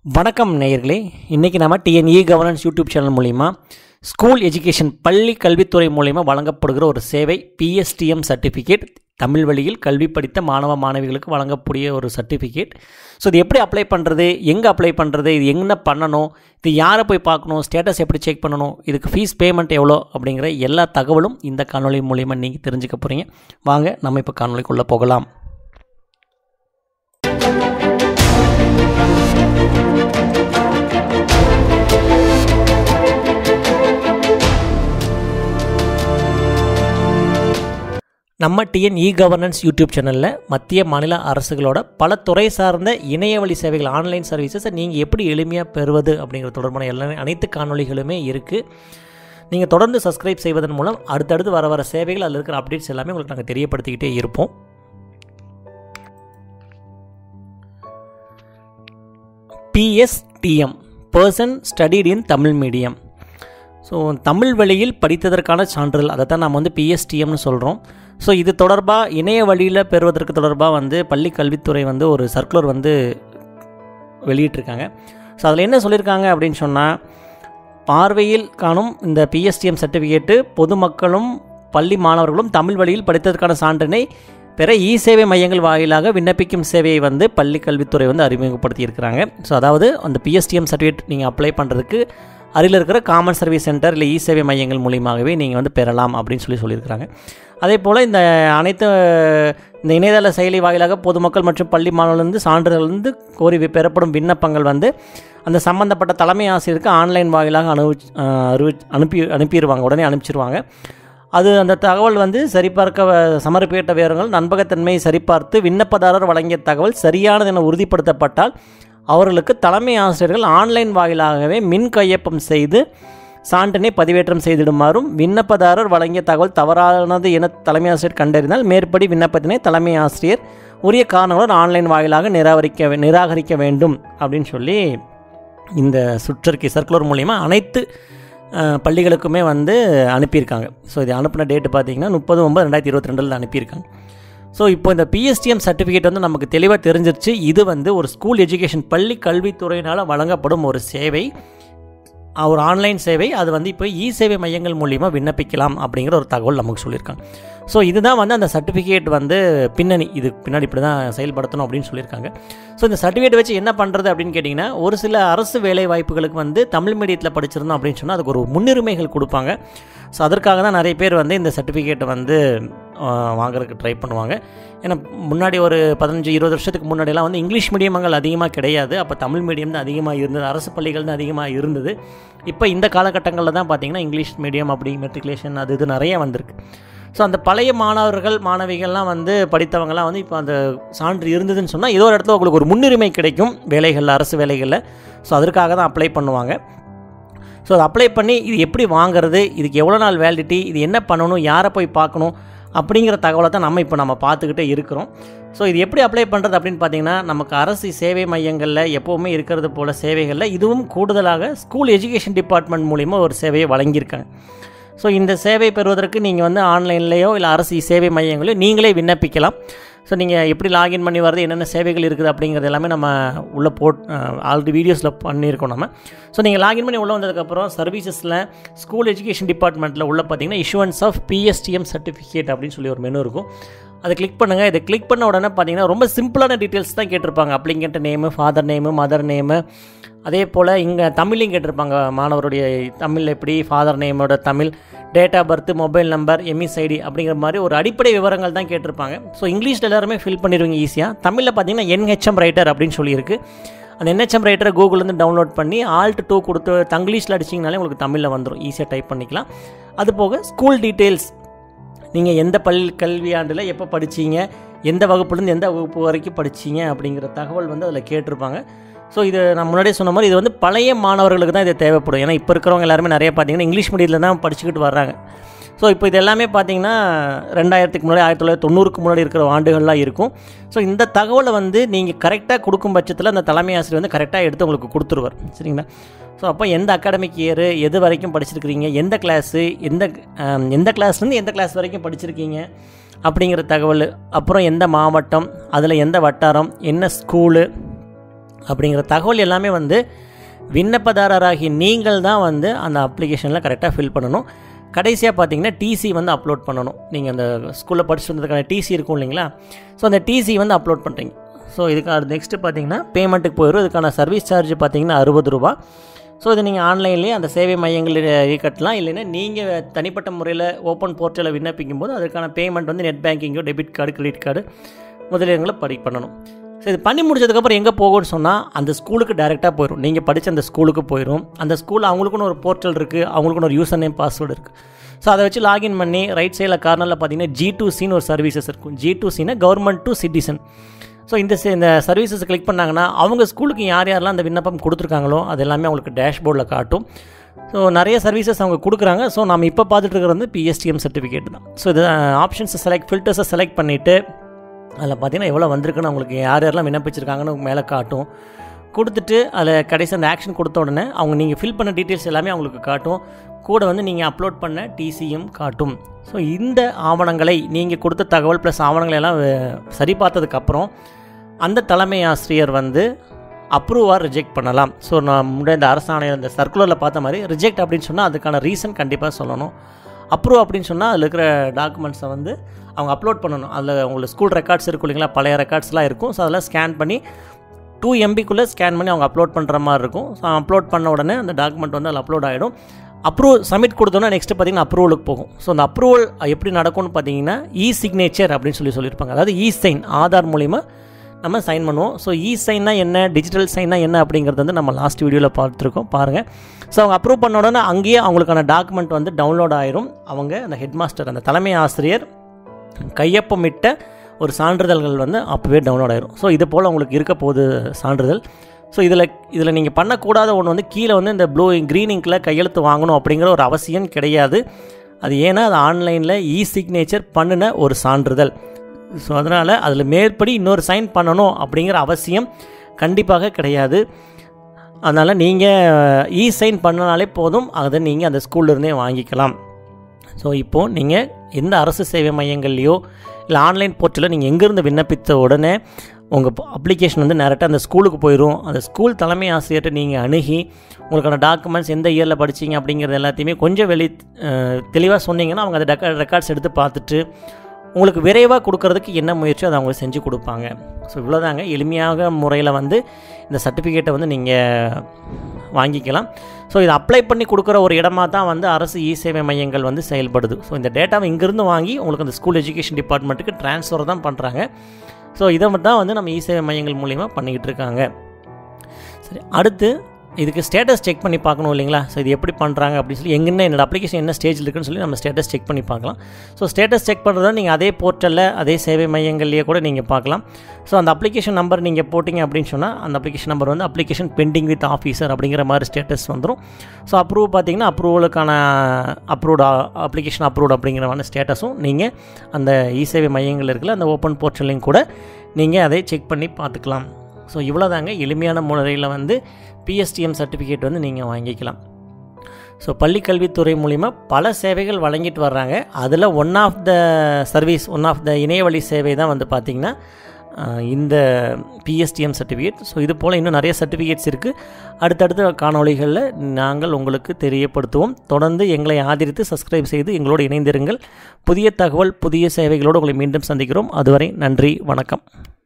வணக்கம் நேயர்களே இன்றைக்கி நம்ம டிஎன்இ கவர்னன்ஸ் யூடியூப் சேனல் மூலிமா ஸ்கூல் எஜுகேஷன் பள்ளி கல்வித்துறை மூலிமா வழங்கப்படுகிற ஒரு சேவை பிஎஸ்டிஎம் சர்டிஃபிகேட் தமிழ் வழியில் கல்வி படித்த மாணவ மாணவிகளுக்கு வழங்கக்கூடிய ஒரு சர்டிஃபிகேட் ஸோ இது எப்படி அப்ளை பண்ணுறது எங்கே அப்ளை பண்ணுறது இது என்ன பண்ணணும் இது யாரை போய் பார்க்கணும் ஸ்டேட்டஸ் எப்படி செக் பண்ணணும் இதுக்கு ஃபீஸ் பேமெண்ட் எவ்வளோ அப்படிங்கிற எல்லா தகவலும் இந்த காணொலி மூலிமா நீங்கள் தெரிஞ்சுக்க போகிறீங்க வாங்க நம்ம இப்போ காணொலிக்குள்ளே போகலாம் நம்ம டிஎன் இ கவர்னன்ஸ் யூடியூப் சேனலில் மத்திய மாநில அரசுகளோட பல துறை சார்ந்த இணையவழி சேவைகள் ஆன்லைன் சர்வீசஸை நீங்கள் எப்படி எளிமையாக பெறுவது அப்படிங்கிற தொடர்பான எல்லா அனைத்து காணொளிகளுமே இருக்குது நீங்கள் தொடர்ந்து சப்ஸ்கிரைப் செய்வதன் மூலம் அடுத்தடுத்து வர வர சேவைகள் அதில் இருக்கிற அப்டேட்ஸ் எல்லாமே உங்களுக்கு நாங்கள் தெரியப்படுத்திக்கிட்டே இருப்போம் PSTM person studied in Tamil medium so Tamil வழியில் படித்ததற்கான சான்றிதழ் அதை தான் நம்ம வந்து பிஎஸ்டிஎம்னு சொல்கிறோம் ஸோ இது தொடர்பாக இணைய வழியில் பெறுவதற்கு தொடர்பாக வந்து பள்ளி கல்வித்துறை வந்து ஒரு சர்க்குலர் வந்து வெளியிட்டிருக்காங்க ஸோ அதில் என்ன சொல்லியிருக்காங்க அப்படின்னு சொன்னால் பார்வையில் காணும் இந்த பிஎஸ்டிஎம் சர்டிஃபிகேட்டு பொதுமக்களும் பள்ளி மாணவர்களும் தமிழ் வழியில் படித்ததற்கான சான்றினை பெற இ சேவை மையங்கள் வாயிலாக விண்ணப்பிக்கும் சேவையை வந்து பள்ளி கல்வித்துறை வந்து அறிமுகப்படுத்தி இருக்கிறாங்க ஸோ அதாவது அந்த பிஎஸ்டிஎம் சர்டிஃபிகேட் நீங்கள் அப்ளை பண்ணுறதுக்கு அருகில் இருக்கிற காமன் சர்வீஸ் சென்டர் இல்லை இ சேவை மையங்கள் மூலியமாகவே நீங்கள் வந்து பெறலாம் அப்படின்னு சொல்லி சொல்லியிருக்கிறாங்க அதே போல் இந்த அனைத்து இந்த இணையதள செயலி வாயிலாக பொதுமக்கள் மற்றும் பள்ளி மாணவர்லேருந்து சான்றிதழ் வந்து கோரி பெறப்படும் விண்ணப்பங்கள் வந்து அந்த சம்மந்தப்பட்ட தலைமை ஆசிரியருக்கு ஆன்லைன் வாயிலாக அனு அறிவி அனுப்பி அனுப்பிடுவாங்க உடனே அனுப்பிச்சிருவாங்க அது அந்த தகவல் வந்து சரிபார்க்க சமர்ப்பிட்ட விவரங்கள் நண்பகத்தன்மையை சரிபார்த்து விண்ணப்பதாரர் வழங்கிய தகவல் சரியானது என உறுதிப்படுத்தப்பட்டால் அவர்களுக்கு தலைமை ஆசிரியர்கள் ஆன்லைன் வாயிலாகவே மின் கையொப்பம் செய்து சான்றினை பதிவேற்றம் செய்திடுமாறும் விண்ணப்பதாரர் வழங்கிய தகவல் தவறானது என தலைமை ஆசிரியர் கண்டறிந்தால் மேற்படி விண்ணப்பத்தினை தலைமை ஆசிரியர் உரிய காரணங்களுடன் ஆன்லைன் வாயிலாக நிராகரிக்க நிராகரிக்க வேண்டும் அப்படின்னு சொல்லி இந்த சுற்றறிக்கை சர்க்குலர் மூலிமா அனைத்து பள்ளிகளுக்குமே வந்து அனுப்பியிருக்காங்க ஸோ இது அனுப்பின டேட்டு பார்த்தீங்கன்னா முப்பது ஒன்பது ரெண்டாயிரத்தி இருபத்தி ரெண்டில் அனுப்பியிருக்காங்க ஸோ இப்போ இந்த பிஎஸ்டிஎம் சர்டிஃபிகேட் வந்து நமக்கு தெளிவாக தெரிஞ்சிருச்சு இது வந்து ஒரு ஸ்கூல் எஜுகேஷன் பள்ளி கல்வித்துறையினால் வழங்கப்படும் ஒரு சேவை ஒரு ஆன்லைன் சேவை அது வந்து இப்போ இ சேவை மையங்கள் மூலிமா விண்ணப்பிக்கலாம் அப்படிங்கிற ஒரு தகவல் நமக்கு சொல்லியிருக்காங்க ஸோ இதுதான் வந்து அந்த சர்டிஃபிகேட் வந்து பின்னணி இது பின்னாடி இப்படி தான் செயல்படுத்தணும் அப்படின்னு சொல்லியிருக்காங்க ஸோ இந்த சர்டிஃபிகேட் வச்சு என்ன பண்ணுறது அப்படின்னு கேட்டிங்கன்னா ஒரு சில அரசு வேலை வாய்ப்புகளுக்கு வந்து தமிழ் மீடியத்தில் படிச்சிருந்தோம் அப்படின்னு சொன்னால் அதுக்கு ஒரு முன்னுரிமைகள் கொடுப்பாங்க ஸோ அதற்காக தான் நிறைய பேர் வந்து இந்த சர்டிஃபிகேட்டை வந்து வாங்குறதுக்கு ட்ரை பண்ணுவாங்க ஏன்னா முன்னாடி ஒரு பதினஞ்சு இருபது வருஷத்துக்கு முன்னாடிலாம் வந்து இங்கிலீஷ் மீடியமங்கள் அதிகமாக கிடையாது அப்போ தமிழ் மீடியம் தான் அதிகமாக இருந்தது அரசு பள்ளிகள் தான் அதிகமாக இருந்தது இப்போ இந்த காலகட்டங்களில் தான் பார்த்திங்கன்னா இங்கிலீஷ் மீடியம் அப்படி மெட்ரிகுலேஷன் அது இது நிறைய வந்திருக்கு ஸோ அந்த பழைய மாணவர்கள் மாணவிகள்லாம் வந்து படித்தவங்கலாம் வந்து இப்போ அந்த சான்று இருந்ததுன்னு சொன்னால் ஏதோ ஒரு இடத்துல உங்களுக்கு ஒரு முன்னுரிமை கிடைக்கும் வேலைகளில் அரசு வேலைகளில் ஸோ அதற்காக தான் அப்ளை பண்ணுவாங்க ஸோ அதை அப்ளை பண்ணி இது எப்படி வாங்குறது இதுக்கு எவ்வளோ நாள் வேலிடிட்டி இது என்ன பண்ணணும் யாரை போய் பார்க்கணும் அப்படிங்கிற தகவலை தான் நம்ம இப்போ நம்ம பார்த்துக்கிட்டே இருக்கிறோம் ஸோ இது எப்படி அப்ளை பண்ணுறது அப்படின்னு பார்த்தீங்கன்னா நமக்கு அரசு சேவை மையங்களில் எப்போவுமே இருக்கிறது போல் சேவைகளில் இதுவும் கூடுதலாக ஸ்கூல் எஜுகேஷன் டிபார்ட்மெண்ட் மூலிமா ஒரு சேவையை வழங்கியிருக்காங்க ஸோ இந்த சேவை பெறுவதற்கு நீங்கள் வந்து ஆன்லைன்லேயோ இல்லை அரசு சேவை மையங்களையோ நீங்களே விண்ணப்பிக்கலாம் ஸோ நீங்கள் எப்படி லாகின் பண்ணி வர்றது என்னென்ன சேவைகள் இருக்குது அப்படிங்கிறது எல்லாமே நம்ம உள்ளே போட் ஆல்ரெடி வீடியோஸில் பண்ணியிருக்கோம் நம்ம ஸோ நீங்கள் லாகின் பண்ணி உள்ளே வந்ததுக்கப்புறம் சர்வீசஸில் ஸ்கூல் எஜுகேஷன் டிபார்ட்மெண்ட்டில் உள்ள பார்த்தீங்கன்னா இஷ்யூவன்ஸ் ஆஃப் பிஎஸ்டிஎம் சர்டிஃபிகேட் அப்படின்னு சொல்லி ஒரு மெனு இருக்கும் அதை கிளிக் பண்ணுங்கள் இதை கிளிக் பண்ண உடனே பார்த்தீங்கன்னா ரொம்ப சிம்பிளான டீட்டெயில்ஸ் தான் கேட்டிருப்பாங்க applicant name father name mother name அதே போல் இங்கே தமிழ்லையும் கேட்டிருப்பாங்க மாணவருடைய தமிழ் எப்படி ஃபாதர் நேமோட Tamil date of birth mobile number EMIS ID அப்படிங்கிற மாதிரி ஒரு அடிப்படை விவரங்கள் தான் கேட்டிருப்பாங்க ஸோ இங்கிலீஷில் எல்லாருமே ஃபில் பண்ணிடுவீங்க ஈஸியாக தமிழில் பார்த்தீங்கன்னா என்ஹெச்எம் ரைட்டர் அப்படின்னு சொல்லியிருக்கு அந்த என்ஹெச்எம் ரைட்டரை கூகுள்லேருந்து டவுன்லோட் பண்ணி ஆல்ட் டூ கொடுத்து தங்கிலீஷில் அடிச்சிங்கனாலே உங்களுக்கு தமிழில் வந்துடும் ஈஸியாக டைப் பண்ணிக்கலாம் அது போக ஸ்கூல் டீட்டெயில்ஸ் நீங்கள் எந்த பள்ளி கல்வியாண்டில் எப்போ படிச்சீங்க எந்த வகுப்புலேருந்து எந்த வகுப்பு வரைக்கும் படிச்சீங்க அப்படிங்கிற தகவல் வந்து அதில் கேட்டிருப்பாங்க ஸோ இது நான் முன்னாடியே சொன்ன மாதிரி இது வந்து பழைய மாணவர்களுக்கு தான் இது தேவைப்படும் ஏன்னா இப்போ இருக்கிறவங்க எல்லாருமே நிறைய பார்த்தீங்கன்னா இங்கிலீஷ் மீடியத்தில் தான் படிச்சுக்கிட்டு வர்றாங்க ஸோ இப்போ இது எல்லாமே பார்த்தீங்கன்னா ரெண்டாயிரத்துக்கு முன்னாடி ஆயிரத்தி தொள்ளாயிரத்தி தொண்ணூறுக்கு முன்னாடி இருக்கிற ஆண்டுகள்லாம் இருக்கும் ஸோ இந்த தகவலை வந்து நீங்கள் கரெக்டாக கொடுக்கும் பட்சத்தில் அந்த தலைமை ஆசிரியர் வந்து கரெக்டாக எடுத்து உங்களுக்கு கொடுத்துருவார் சரிங்களா ஸோ அப்போ எந்த அகாடமிக் இயர் எது வரைக்கும் படிச்சிருக்கிறீங்க எந்த கிளாஸு எந்த ஆம், எந்த கிளாஸ்லேருந்து எந்த கிளாஸ் வரைக்கும் படிச்சிருக்கீங்க அப்படிங்கிற தகவல் அப்புறம் எந்த மாவட்டம் அதில் எந்த வட்டாரம் என்ன ஸ்கூலு அப்படிங்கிற தகவல் எல்லாமே வந்து விண்ணப்பதாரராகி நீங்கள் தான் வந்து அந்த அப்ளிகேஷனில் கரெக்டாக ஃபில் பண்ணணும் கடைசியாக பார்த்தீங்கன்னா டிசி வந்து அப்லோட் பண்ணணும் நீங்கள் அந்த ஸ்கூலில் படிச்சுட்டு வந்ததுக்கான டிசி இருக்கும் இல்லைங்களா ஸோ அந்த டிசி வந்து அப்லோட் பண்ணுறீங்க ஸோ இதுக்கு நெக்ஸ்ட்டு பார்த்தீங்கன்னா பேமெண்ட்டுக்கு போயிடும் இதுக்கான சர்வீஸ் சார்ஜ் பார்த்தீங்கன்னா அறுபது ரூபா ஸோ இது நீங்கள் ஆன்லைன்லேயே அந்த சேவை மையங்களில் கட்டலாம் இல்லைன்னா நீங்கள் தனிப்பட்ட முறையில் ஓப்பன் போர்ட்டலில் விண்ணப்பிக்கும் போது அதற்கான பேமெண்ட் வந்து நெட் பேங்கிங்கோ டெபிட் கார்டு கிரெடிட் கார்டு முதலியங்களை படி பண்ணணும் ஸோ இது பண்ணி முடிச்சதுக்கப்புறம் எங்கே போகும்னு சொன்னால் அந்த ஸ்கூலுக்கு டேரெக்டாக போயிடும் நீங்கள் படித்த அந்த ஸ்கூலுக்கு போயிடும் அந்த ஸ்கூல் அவங்களுக்குன்னு ஒரு போர்ட்டல் இருக்குது அவங்களுக்குன்னு ஒரு யூசர் நேம் பாஸ்வேர்டு இருக்குது ஸோ அதை வச்சு லாகின் பண்ணி ரைட் சைடில் கார்னரில் பார்த்தீங்கன்னா ஜி டூ சின்னு ஒரு சர்வீசஸ் இருக்கும் ஜி டூ சின்னா கவர்மெண்ட் டு சிட்டிசன் ஸோ இந்த சி- இந்த சர்வீசஸ் கிளிக் பண்ணாங்கன்னா அவங்க ஸ்கூலுக்கு யார் யாரெல்லாம் அந்த விண்ணப்பம் கொடுத்துருக்காங்களோ அது எல்லாமே அவங்களுக்கு டேஷ்போர்டில் காட்டும் ஸோ நிறைய சர்வீசஸ் அவங்க கொடுக்குறாங்க ஸோ நம்ம இப்போ பார்த்துட்டு இருக்கிறது வந்து பிஎஸ்டிஎம் சர்டிஃபிகேட் தான் ஸோ இது ஆப்ஷன்ஸை செலக்ட் ஃபில்டர்ஸை செலக்ட் பண்ணிவிட்டு அதில் பார்த்தீங்கன்னா எவ்வளோ வந்திருக்குன்னு அவங்களுக்கு யார் யாரெல்லாம் விண்ணப்பிச்சிருக்காங்கன்னு மேலே காட்டும் கொடுத்துட்டு அதில் கடைசி அந்த ஆக்ஷன் கொடுத்த உடனே அவங்க நீங்கள் ஃபில் பண்ண டீட்டெயில்ஸ் எல்லாமே அவங்களுக்கு காட்டும் கூட வந்து நீங்கள் அப்லோட் பண்ண டிசியும் காட்டும் ஸோ இந்த ஆவணங்களை நீங்கள் கொடுத்த தகவல் ப்ளஸ் ஆவணங்களை எல்லாம் அஹ், சரி பார்த்ததுக்கப்புறம் அந்த தலைமை ஆசிரியர் வந்து அப்ரூவாக ரிஜெக்ட் பண்ணலாம் ஸோ நான் முன்னாடி இந்த அரசாணையில் இந்த சர்க்குலரில் பார்த்த மாதிரி ரிஜெக்ட் அப்படின்னு சொன்னால் அதுக்கான ரீசன் கண்டிப்பாக சொல்லணும் அப்ரூவ் அப்படின்னு சொன்னால் அதில் இருக்கிற டாக்குமெண்ட்ஸை வந்து அவங்க அப்லோட் பண்ணணும் அதில் உங்களுக்கு ஸ்கூல் ரெக்கார்ட்ஸ் இருக்கும் இல்லைங்களா பழைய ரெக்கார்ட்ஸ்லாம் இருக்கும் ஸோ அதெல்லாம் ஸ்கேன் பண்ணி டூ எம்பிக்குள்ளே ஸ்கேன் பண்ணி அவங்க அப்லோட் பண்ணுற மாதிரி இருக்கும் ஸோ அப்லோட் பண்ண உடனே அந்த டாக்குமெண்ட் வந்து அதில் அப்லோட் ஆகிடும் அப்ரூவ் சப்மிட் கொடுத்தோன்னா நெக்ஸ்ட்டு பார்த்தீங்கன்னா அப்ரூவலுக்கு போகும் ஸோ அந்த அப்ரூவல் எப்படி நடக்கும்னு பார்த்தீங்கன்னா இ சிக்னேச்சர் அப்படின்னு சொல்லி சொல்லியிருப்பாங்க அதாவது இ சைன் ஆதார் மூலிமா நம்ம சைன் பண்ணுவோம் ஸோ இ சைன்னா என்ன டிஜிட்டல் சைன்னா என்ன அப்படிங்கிறது வந்து நம்ம லாஸ்ட் வீடியோவில் பார்த்துருக்கோம் பாருங்கள் ஸோ அவங்க அப்ரூவ் பண்ண உடனே அங்கேயே அவங்களுக்கான டாக்குமெண்ட் வந்து டவுன்லோட் ஆயிரும் அவங்க அந்த ஹெட் மாஸ்டர் அந்த தலைமை ஆசிரியர் கையொப்பமிட்ட ஒரு சான்றிதழ்கள் வந்து அப்போவே டவுன்லோட் ஆயிரும் ஸோ இது போல் உங்களுக்கு இருக்க போகுது சான்றிதழ் ஸோ இதில் இதில் நீங்கள் பண்ணக்கூடாத ஒன்று வந்து கீழே வந்து இந்த ப்ளூ க்ரீன் இங்கில் கையெழுத்து வாங்கணும் அப்படிங்கிற ஒரு அவசியம் கிடையாது அது ஏன்னா அது ஆன்லைனில் இ சிக்னேச்சர் பண்ணின ஒரு சான்றிதழ் ஸோ அதனால் அதில் மேற்படி இன்னொரு சைன் பண்ணணும் அப்படிங்கிற அவசியம் கண்டிப்பாக கிடையாது அதனால் நீங்கள் இ சைன் பண்ணனாலே போதும் அதை நீங்கள் அந்த ஸ்கூல்லேருந்தே வாங்கிக்கலாம் ஸோ இப்போது நீங்கள் எந்த அரசு சேவை மையங்கள்லையோ இல்லை ஆன்லைன் போர்ட்டலில் நீங்கள் எங்கேருந்து விண்ணப்பித்த உடனே உங்கள் அப்ளிகேஷன் வந்து டேரெக்டாக அந்த ஸ்கூலுக்கு போயிடும் அந்த ஸ்கூல் தலைமை ஆசிரியர்கிட்ட நீங்கள் அணுகி உங்களுக்கான டாக்குமெண்ட்ஸ் எந்த இயரில் படிச்சீங்க அப்படிங்கிறது எல்லாத்தையுமே கொஞ்சம் வெளி தெளிவாக சொன்னீங்கன்னா அவங்க அந்த ரெக்கார்ட்ஸ் எடுத்து பார்த்துட்டு உங்களுக்கு விரைவாக கொடுக்கறதுக்கு என்ன முயற்சியோ அதை அவங்க செஞ்சு கொடுப்பாங்க ஸோ இவ்வளோதாங்க எளிமையாக முறையில் வந்து இந்த சர்டிஃபிகேட்டை வந்து நீங்கள் வாங்கிக்கலாம் ஸோ இதை அப்ளை பண்ணி கொடுக்குற ஒரு இடமா தான் வந்து அரசு இ சேவை மையங்கள் வந்து செயல்படுது ஸோ இந்த டேட்டாவை இங்கேருந்து வாங்கி உங்களுக்கு அந்த ஸ்கூல் எஜுகேஷன் டிபார்ட்மெண்ட்டுக்கு ட்ரான்ஸ்ஃபர் தான் பண்ணுறாங்க ஸோ இதை தான் வந்து நம்ம இ சேவை மையங்கள் மூலிமா பண்ணிக்கிட்டு இருக்காங்க சரி அடுத்து இதுக்கு ஸ்டேட்டஸ் செக் பண்ணி பார்க்கணும் இல்லைங்களா ஸோ இது எப்படி பண்ணுறாங்க அப்படின்னு சொல்லி எங்கன்னா என்னோட அப்ளிகேஷன் என்ன ஸ்டேஜில் இருக்குன்னு சொல்லி நம்ம ஸ்டேட்டஸ் செக் பண்ணி பார்க்கலாம் ஸோ ஸ்டேட்டஸ் செக் பண்ணுறதா நீங்கள் அதே போர்ட்டலில் அதே சேவை மையங்கள்லேயே கூட நீங்கள் பார்க்கலாம் ஸோ அந்த அப்ளிகேஷன் நம்பர் நீங்கள் போட்டிங்க அப்படின்னு சொன்னால் அந்த அப்ளிகேஷன் நம்பர் வந்து அப்ளிகேஷன் பெண்டிங் வித் ஆஃபீஸர் அப்படிங்கிற மாதிரி ஸ்டேட்டஸ் வந்துடும் ஸோ அப்ரூவ் பார்த்தீங்கன்னா அப்ரூவலுக்கான அப்ரூவ்ட் அப்ளிகேஷன் அப்ரூவ்ட் அப்படிங்கிற மாதிரி ஸ்டேட்டஸும் நீங்கள் அந்த இ சேவை மையங்கள் இருக்குல்ல அந்த ஓப்பன் போர்ட்டல்லையும் கூட நீங்கள் அதை செக் பண்ணி பார்த்துக்கலாம் ஸோ இவ்வளோதாங்க எளிமையான முறையில் வந்து பிஎஸ்டிஎம் சர்டிஃபிகேட் வந்து நீங்கள் வாங்கிக்கலாம் ஸோ பள்ளிக்கல்வித்துறை மூலிமா பல சேவைகள் வழங்கிட்டு வர்றாங்க அதில் one of the service one of the இணையவழி சேவை தான் வந்து பார்த்திங்கன்னா அஹ், இந்த பிஎஸ்டிஎம் சர்டிஃபிகேட் ஸோ இது போல் இன்னும் நிறைய சர்டிஃபிகேட்ஸ் இருக்குது அடுத்தடுத்த காணொளிகளில் நாங்கள் உங்களுக்கு தெரியப்படுத்துவோம் தொடர்ந்து எங்களை ஆதரித்து சப்ஸ்கிரைப் செய்து எங்களோடு இணைந்திருங்கள் புதிய தகவல் புதிய சேவைகளோடு உங்களை மீண்டும் சந்திக்கிறோம் அதுவரை நன்றி வணக்கம்